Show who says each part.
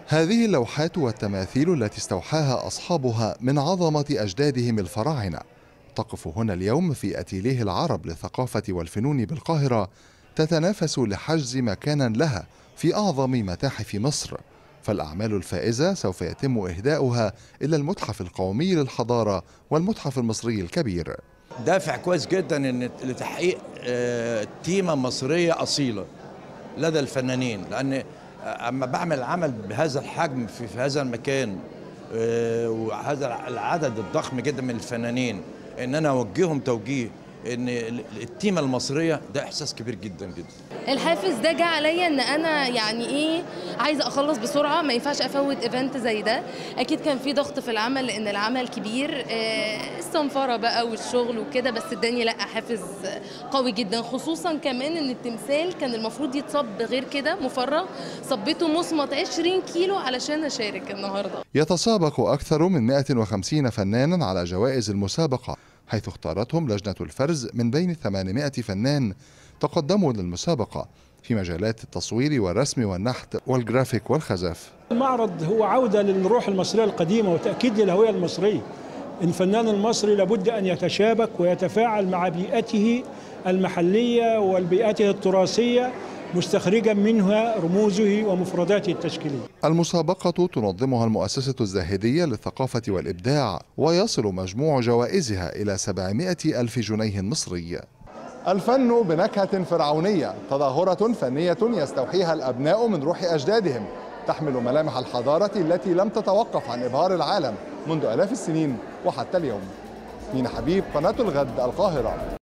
Speaker 1: هذه اللوحات والتماثيل التي استوحاها أصحابها من عظمة أجدادهم الفراعنة تقف هنا اليوم في أتيليه العرب للثقافة والفنون بالقاهرة تتنافس لحجز مكانا لها في أعظم متاحف مصر فالأعمال الفائزة سوف يتم إهداؤها إلى المتحف القومي للحضارة والمتحف المصري الكبير
Speaker 2: دافع كويس جدا ان لتحقيق آه، تيمه مصريه اصيله لدى الفنانين لان اما بعمل عمل بهذا الحجم في, في هذا المكان آه، وهذا العدد الضخم جدا من الفنانين ان انا اوجههم توجيه ان التيمه المصريه ده احساس كبير جدا جدا
Speaker 3: الحافز ده جه عليا ان انا يعني ايه عايزه اخلص بسرعه ما ينفعش افوت ايفنت زي ده اكيد كان في ضغط في العمل لان العمل كبير آه، الصنفره بقى والشغل وكده بس اداني لا حافز قوي جدا خصوصا كمان ان التمثال كان المفروض يتصب غير كده مفرغ صبيته مصمت 20 كيلو علشان اشارك النهارده
Speaker 1: يتسابق أكثر من 150 فنانا على جوائز المسابقة حيث اختارتهم لجنة الفرز من بين 800 فنان تقدموا للمسابقة في مجالات التصوير والرسم والنحت والجرافيك والخزف
Speaker 4: المعرض هو عودة للروح المصرية القديمة وتأكيد للهوية المصرية الفنان المصري لابد أن يتشابك ويتفاعل مع بيئته المحلية والبيئته التراثية مستخرجا منها رموزه ومفرداته التشكيلية
Speaker 1: المسابقة تنظمها المؤسسة الزاهدية للثقافة والإبداع ويصل مجموع جوائزها إلى 700 ألف جنيه مصري الفن بنكهة فرعونية تظاهرة فنية يستوحيها الأبناء من روح أجدادهم تحمل ملامح الحضارة التي لم تتوقف عن إبهار العالم منذ آلاف السنين وحتى اليوم مين حبيب قناة الغد القاهرة